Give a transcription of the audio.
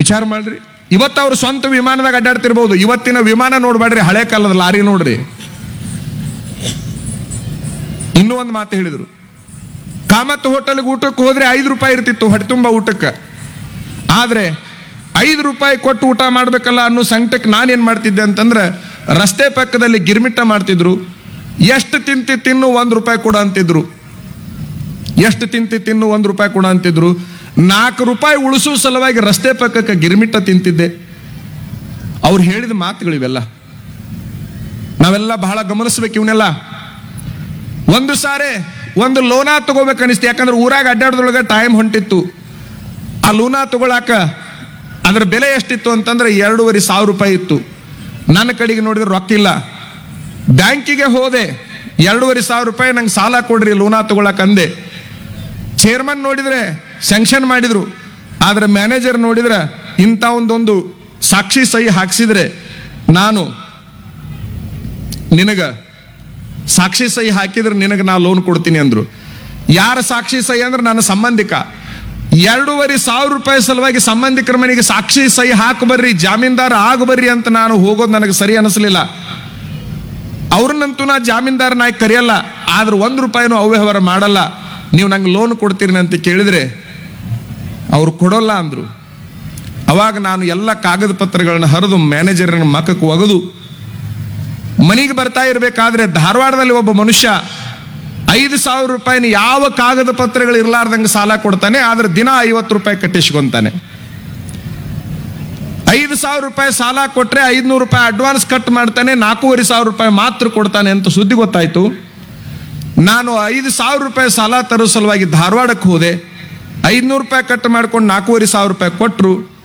ವಿಚಾರ ಮಾಡ್ರಿ ಇವತ್ತು ಅವ್ರು ಸ್ವಂತ ವಿಮಾನದಾಗ ಅಡ್ಡಾಡ್ತಿರ್ಬೋದು ಇವತ್ತಿನ ವಿಮಾನ ನೋಡ್ಬೇಡ್ರಿ ಹಳೆ ಕಾಲದ ಲಾರಿ ನೋಡ್ರಿ ಇನ್ನೂ ಒಂದು ಮಾತು ಹೇಳಿದ್ರು ಕಾಮತ್ ಹೋಟೆಲ್ಗೆ ಊಟಕ್ಕೆ ಹೋದ್ರೆ ಐದು ರೂಪಾಯಿ ಇರ್ತಿತ್ತು ಹೊಟ್ಟೆ ತುಂಬ ಊಟಕ್ಕೆ ಆದ್ರೆ ಐದು ರೂಪಾಯಿ ಕೊಟ್ಟು ಊಟ ಮಾಡ್ಬೇಕಲ್ಲ ಅನ್ನೋ ಸಂಕಟಕ್ಕೆ ನಾನೇನ್ ಮಾಡ್ತಿದ್ದೆ ಅಂತಂದ್ರೆ ರಸ್ತೆ ಪಕ್ಕದಲ್ಲಿ ಗಿರ್ಮಿಟ್ಟ ಮಾಡ್ತಿದ್ರು ಎಷ್ಟು ತಿಂತಿ ತಿನ್ನು ಒಂದು ರೂಪಾಯಿ ಕೊಡ ಅಂತಿದ್ರು ಎಷ್ಟು ತಿಂತಿ ತಿನ್ನು ಒಂದು ರೂಪಾಯಿ ಕೊಡ ಅಂತಿದ್ರು ನಾಲ್ಕು ರೂಪಾಯಿ ಉಳಿಸೋ ಸಲುವಾಗಿ ರಸ್ತೆ ಪಕ್ಕಕ್ಕೆ ಗಿರ್ಮಿಟ್ಟ ತಿಂತಿದ್ದೆ ಅವ್ರು ಹೇಳಿದ ಮಾತುಗಳಿವೆಲ್ಲ ನಾವೆಲ್ಲ ಬಹಳ ಗಮನಿಸ್ಬೇಕು ಇವನ್ನೆಲ್ಲ ಒಂದು ಸಾರೆ ಒಂದು ಲೋನಾ ತಗೋಬೇಕು ಅನಿಸ್ತು ಯಾಕಂದ್ರೆ ಊರಾಗ ಅಡ್ಡಾಡೋದ್ರೊಳಗೆ ಟೈಮ್ ಹೊಂಟಿತ್ತು ಆ ಲೂನಾ ತಗೊಳಕ ಅದ್ರ ಬೆಲೆ ಎಷ್ಟಿತ್ತು ಅಂತಂದ್ರೆ ಎರಡೂವರೆ ಸಾವಿರ ರೂಪಾಯಿ ಇತ್ತು ನನ್ನ ಕಡೆಗೆ ನೋಡಿದ್ರೆ ರೊಕ್ಕ ಇಲ್ಲ ಬ್ಯಾಂಕಿಗೆ ಹೋದೆ ಎರಡೂವರೆ ಸಾವಿರ ರೂಪಾಯಿ ನಂಗೆ ಸಾಲ ಕೊಡ್ರಿ ಲೂನಾ ತಗೊಳಕ್ ಅಂದೆ ಚೇರ್ಮನ್ ನೋಡಿದ್ರೆ ಸ್ಯಾಂಕ್ಷನ್ ಮಾಡಿದ್ರು ಆದ್ರೆ ಮ್ಯಾನೇಜರ್ ನೋಡಿದ್ರೆ ಇಂಥ ಒಂದೊಂದು ಸಾಕ್ಷಿ ಸಹಿ ಹಾಕ್ಸಿದ್ರೆ ನಾನು ನಿನಗ ಸಾಕ್ಷಿ ಸಹಿ ಹಾಕಿದ್ರೆ ನಿನಗೆ ನಾ ಲೋನ್ ಕೊಡ್ತೀನಿ ಅಂದ್ರು ಯಾರ ಸಾಕ್ಷಿ ಸಹಿ ಅಂದ್ರೆ ನನ್ನ ಸಂಬಂಧಿಕ ಎರಡೂವರೆ ಸಾವಿರ ರೂಪಾಯಿ ಸಲುವಾಗಿ ಸಂಬಂಧಿಕರ ಮನೆಗೆ ಸಾಕ್ಷಿ ಸಹಿ ಹಾಕ ಬರ್ರಿ ಜಾಮೀನ್ದಾರ ಆಗ ಬರ್ರಿ ಅಂತ ನಾನು ಹೋಗೋದು ನನಗೆ ಸರಿ ಅನಿಸ್ಲಿಲ್ಲ ಅವ್ರನ್ನಂತೂ ನಾ ಜಾಮೀನ್ದಾರ ನಾಯಿ ಕರೆಯಲ್ಲ ಆದ್ರೆ ಒಂದು ರೂಪಾಯಿನೂ ಅವ್ಯವಹಾರ ಮಾಡಲ್ಲ ನೀವು ನಂಗೆ ಲೋನ್ ಕೊಡ್ತೀರಿ ಅಂತ ಕೇಳಿದ್ರೆ ಅವ್ರು ಕೊಡೋಲ್ಲ ಅಂದ್ರು ಅವಾಗ ನಾನು ಎಲ್ಲ ಕಾಗದ ಪತ್ರಗಳನ್ನ ಹರಿದು ಮ್ಯಾನೇಜರ್ನ ಮಕ್ಕಕ್ಕೆ ಒಗೆದು ಮನೆಗೆ ಬರ್ತಾ ಇರಬೇಕಾದ್ರೆ ಧಾರವಾಡದಲ್ಲಿ ಒಬ್ಬ ಮನುಷ್ಯ ಐದು ಸಾವಿರ ರೂಪಾಯಿನ ಯಾವ ಕಾಗದ ಪತ್ರಗಳು ಇರಲಾರ್ದಂಗೆ ಸಾಲ ಕೊಡ್ತಾನೆ ಆದ್ರೆ ದಿನ ಐವತ್ತು ರೂಪಾಯಿ ಕಟ್ಟಿಸ್ಕೊಂತಾನೆ ಐದು ಸಾವಿರ ರೂಪಾಯಿ ಸಾಲ ಕೊಟ್ರೆ ಐದ್ನೂರು ರೂಪಾಯಿ ಅಡ್ವಾನ್ಸ್ ಕಟ್ ಮಾಡ್ತಾನೆ ನಾಲ್ಕೂವರೆ ಸಾವಿರ ರೂಪಾಯಿ ಮಾತ್ರ ಕೊಡ್ತಾನೆ ಅಂತ ಸುದ್ದಿ ಗೊತ್ತಾಯ್ತು ನಾನು ಐದು ಸಾವಿರ ರೂಪಾಯಿ ಸಾಲ ತರೋ ಸಲುವಾಗಿ ಧಾರವಾಡಕ್ಕೆ ಹೋದೆ ಐದ್ನೂರು ರೂಪಾಯಿ ಕಟ್ ಮಾಡ್ಕೊಂಡು ನಾಲ್ಕೂವರೆ ಸಾವಿರ ರೂಪಾಯಿ ಕೊಟ್ಟರು